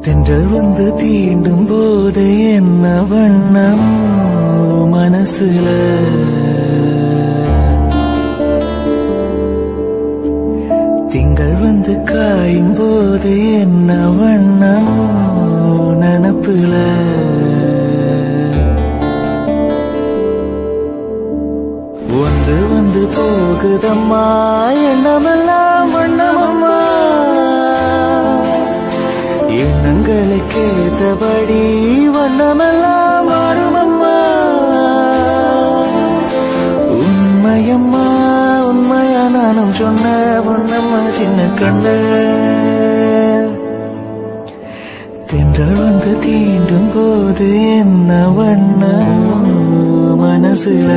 தென்றல் வந்து தீண்டும் போது என்ன வண்ணமோ மனசுல திங்கள் வந்து காயும் போது என்ன வண்ணமோ நினப்புல வந்து வந்து போகுதம்மா எண்ணமெல்லாம் வண்ணமம்மா எண்ணங்களுக்கு ஏத்தபடி வண்ணமெல்லாம் மாறுமம்மா உண்மையம்மா உண்மையா நானும் சொன்ன பொன்னம்மா சின்ன கண்ணு தென்றல் வந்து தீண்டும் போது என்ன வண்ணமோ மனசுல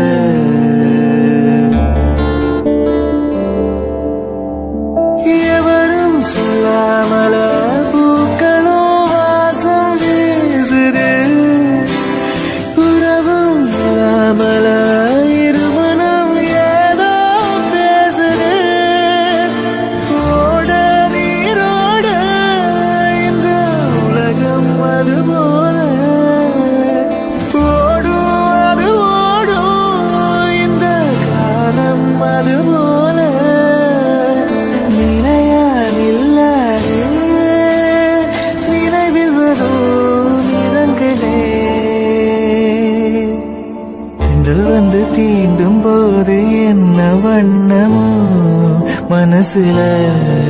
எவரும் சொல்லாமல பூக்களும் வாசம் வீசுது உறவும் இல்லாமல இருமனம் ஏதோ பேசுது ஓட நீரோட இந்த உலகம் அது போல ஓடும் அது ஓடும் இந்த காலம் அது போல நிலையா நில்லாது நினைவில் வரும் நிறங்களே தென்றல் வந்து தீண்டும் போது என்ன வண்ணமோ மனசுல